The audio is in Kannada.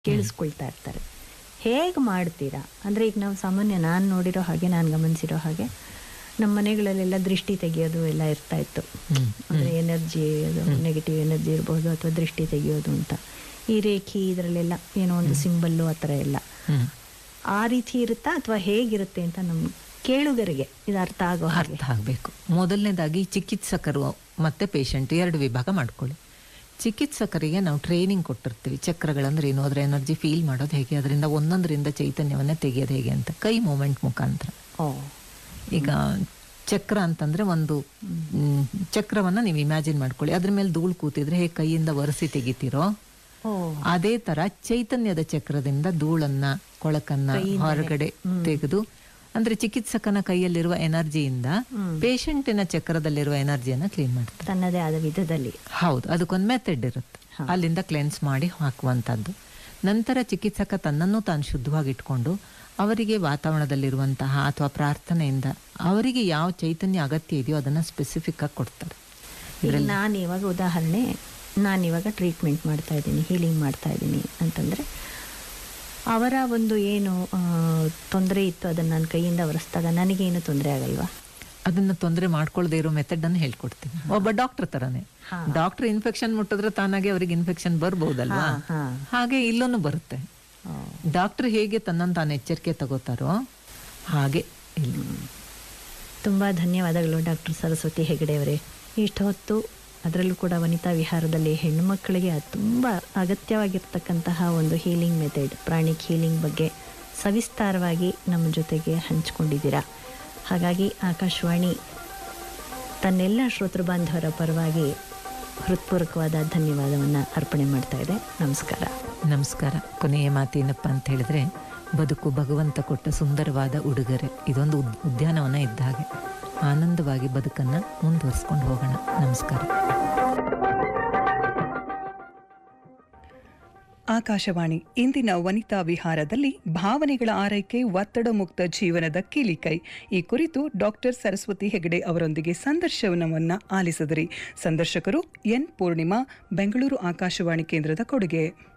ಕೇಳಿಸ್ಕೊಳ್ತಾ ಇರ್ತಾರೆ ಹೇಗೆ ಮಾಡ್ತೀರಾ ಅಂದರೆ ಈಗ ನಾವು ಸಾಮಾನ್ಯ ನಾನು ನೋಡಿರೋ ಹಾಗೆ ನಾನು ಗಮನಿಸಿರೋ ಹಾಗೆ ನಮ್ಮ ಮನೆಗಳಲ್ಲೆಲ್ಲ ದೃಷ್ಟಿ ತೆಗೆಯೋದು ಎಲ್ಲ ಇರ್ತಾ ಇತ್ತು ಅಂದರೆ ಎನರ್ಜಿ ಅದು ನೆಗೆಟಿವ್ ಎನರ್ಜಿ ಇರಬಹುದು ಅಥವಾ ದೃಷ್ಟಿ ತೆಗೆಯೋದು ಅಂತ ಈ ರೇಖಿ ಇದರಲ್ಲೆಲ್ಲ ಏನೋ ಒಂದು ಸಿಂಬಲ್ಲು ಆ ಥರ ಎಲ್ಲ ಹ್ಮ್. ಆ ರೀತಿ ಇರುತ್ತಾ ಅಥವಾ ಹೇಗಿರುತ್ತೆ ಅಂತ ನಮ್ಮ ಕೇಳುಗರಿಗೆ ಇದು ಅರ್ಥ ಆಗೋ ಹಾಗೆ ಅರ್ಥ ಆಗಬೇಕು ಮೊದಲನೇದಾಗಿ ಚಿಕಿತ್ಸಕರು ಮತ್ತೆ ಪೇಷಂಟ್ ಎರಡು ವಿಭಾಗ ಮಾಡ್ಕೊಳ್ಳಿ ಚಿಕಿತ್ಸಕರಿಗೆ ನಾವು ಟ್ರೈನಿಂಗ್ ಕೊಟ್ಟಿರ್ತೀವಿ ಚಕ್ರಗಳಂದ್ರೆ ಏನು ಅದರ ಎನರ್ಜಿ ಫೀಲ್ ಮಾಡೋದು ಹೇಗೆ ಅದರಿಂದ ಒಂದೊಂದರಿಂದ ಚೈತನ್ಯವನ್ನ ತೆಗೆಯೋದು ಹೇಗೆ ಅಂತ ಕೈ ಮೂಮೆಂಟ್ ಮುಖಾಂತರ ಓ ಈಗ ಚಕ್ರ ಅಂತಂದ್ರೆ ಒಂದು ಮ್, ಚಕ್ರವನ್ನ ನೀವು ಇಮ್ಯಾಜಿನ್ ಮಾಡ್ಕೊಳ್ಳಿ ಅದ್ರ ಮೇಲೆ ಧೂಳು ಕೂತಿದ್ರೆ ಹೇಗೆ ಕೈಯಿಂದ ಒರೆಸಿ ತೆಗಿತೀರೋ ಓ ಅದೇ ತರ ಚೈತನ್ಯದ ಚಕ್ರದಿಂದ ಧೂಳನ್ನ ಕೊಳಕನ್ನ ಹೊರಗಡೆ ತೆಗೆದು ಅಂದ್ರೆ ಚಿಕಿತ್ಸಕನ ಕೈಯಲ್ಲಿರುವ ಎನರ್ಜಿಯಿಂದ ಪೇಷಂಟಿನ ಚಕ್ರದಲ್ಲಿರುವ ಎನರ್ಜಿಯನ್ನ ಕ್ಲೀನ್ ಮಾಡ್ತಾರೆ ತನ್ನದೇ ಆದ ವಿಧದಲ್ಲಿ ಹೌದು ಅದಕ್ಕೊಂದು ಮೆಥಡ್ ಇರುತ್ತೆ ಅಲ್ಲಿಂದ ಕ್ಲೆನ್ಸ್ ಮಾಡಿ ಹಾಕುವಂಥದ್ದು ನಂತರ ಚಿಕಿತ್ಸಕ ತನ್ನನ್ನು ತಾನು ಶುದ್ಧವಾಗಿ ಇಟ್ಕೊಂಡು ಅವರಿಗೆ ವಾತಾವರಣದಲ್ಲಿರುವಂತಹ ಅಥವಾ ಪ್ರಾರ್ಥನೆಯಿಂದ ಅವರಿಗೆ ಯಾವ ಚೈತನ್ಯ ಅಗತ್ಯ ಇದೆಯೋ ಅದನ್ನ ಸ್ಪೆಸಿಫಿಕ್ ಆಗಿ ಕೊಡ್ತಾರೆ ಈಗ ನಾನು ಇವಾಗ ಉದಾಹರಣೆ ನಾನು ಇವಾಗ ಟ್ರೀಟ್ಮೆಂಟ್ ಮಾಡ್ತಾ ಇದ್ದೀನಿ ಹೀಲಿಂಗ್ ಮಾಡ್ತಾ ಇದ್ದೀನಿ ಅಂತಂದರೆ ಅವರ ಒಂದು ಏನು ತೊಂದರೆ ಇತ್ತು ಅದನ್ನು ನನ್ನ ಕೈಯಿಂದ ಒರೆಸಿದಾಗ ನನಗೇನು ತೊಂದರೆ ಆಗಲ್ವಾ ಅದನ್ನ ತೊಂದರೆ ಮಾಡ್ಕೊಳ್ಳದೆ ಇರೋ ಮೆಥಡ್ ಅನ್ನು ಹೇಳ್ಕೊಡ್ತೀನಿ ಒಬ್ಬ ಡಾಕ್ಟರ್ ತರನೇ ಡಾಕ್ಟರ್ ಇನ್ಫೆಕ್ಷನ್ ಮುಟ್ಟಿದ್ರೆ ತಾನಾಗೆ ಅವರಿಗೆ ಇನ್ಫೆಕ್ಷನ್ ಬರ್ಬೋದಲ್ವಾ ಹಾ. ಹಾಗೆ ಇಲ್ಲೂ ಬರುತ್ತೆ ಡಾಕ್ಟರ್ ಹೇಗೆ ತನ್ನನ್ನು ತಾನು ಎಚ್ಚರಿಕೆ ತಗೋತಾರೋ ಹಾಗೆ ಇಲ್ಲಿ ತುಂಬ ಧನ್ಯವಾದಗಳು ಡಾಕ್ಟರ್ ಸರಸ್ವತಿ ಹೆಗಡೆ ಅವರೇ ಇಷ್ಟು ಹೊತ್ತು ಅದರಲ್ಲೂ ಕೂಡ ವನಿತಾ ವಿಹಾರದಲ್ಲಿ ಹೆಣ್ಣು ಮಕ್ಕಳಿಗೆ ತುಂಬ ಅಗತ್ಯವಾಗಿರ್ತಕ್ಕಂತಹ ಒಂದು ಹೀಲಿಂಗ್ ಮೆಥಡ್ ಪ್ರಾಣಿಕ್ ಹೀಲಿಂಗ್ ಬಗ್ಗೆ ಸವಿಸ್ತಾರವಾಗಿ ನಮ್ಮ ಜೊತೆಗೆ ಹಂಚಿಕೊಂಡಿದ್ದೀರಾ ಹಾಗಾಗಿ ಆಕಾಶವಾಣಿ ತನ್ನೆಲ್ಲ ಶ್ರೋತೃ ಬಾಂಧವರ ಪರವಾಗಿ ಹೃತ್ಪೂರ್ವಕವಾದ ಧನ್ಯವಾದವನ್ನು ಅರ್ಪಣೆ ಮಾಡ್ತಾ ಇದೆ ನಮಸ್ಕಾರ ನಮಸ್ಕಾರ ಕೊನೆಯ ಮಾತೇನಪ್ಪ ಅಂತ ಹೇಳಿದ್ರೆ ಬದುಕು ಭಗವಂತ ಕೊಟ್ಟ ಸುಂದರವಾದ ಉಡುಗೊರೆ ಇದೊಂದು ಉದ್- ಉದ್ಯಾನವನ ಇದ್ದ ಹಾಗೆ ಆನಂದವಾಗಿ ಬದುಕನ್ನ ಮುಂದುವರಿಸ್ಕೊಂಡು ಹೋಗೋಣ ನಮಸ್ಕಾರ ಆಕಾಶವಾಣಿ ಇಂದಿನ ವನಿತಾ ವಿಹಾರದಲ್ಲಿ ಭಾವನೆಗಳ ಆರೈಕೆ ಒತ್ತಡ ಮುಕ್ತ ಜೀವನದ ಕೀಲಿಕೈ ಈ ಕುರಿತು ಡಾಕ್ಟರ್ ಸರಸ್ವತಿ ಹೆಗಡೆ ಅವರೊಂದಿಗೆ ಸಂದರ್ಶನವನ್ನ ಆಲಿಸಿದರಿ ಸಂದರ್ಶಕರು ಎನ್ ಪೂರ್ಣಿಮಾ ಬೆಂಗಳೂರು ಆಕಾಶವಾಣಿ ಕೇಂದ್ರದ ಕೊಡುಗೆ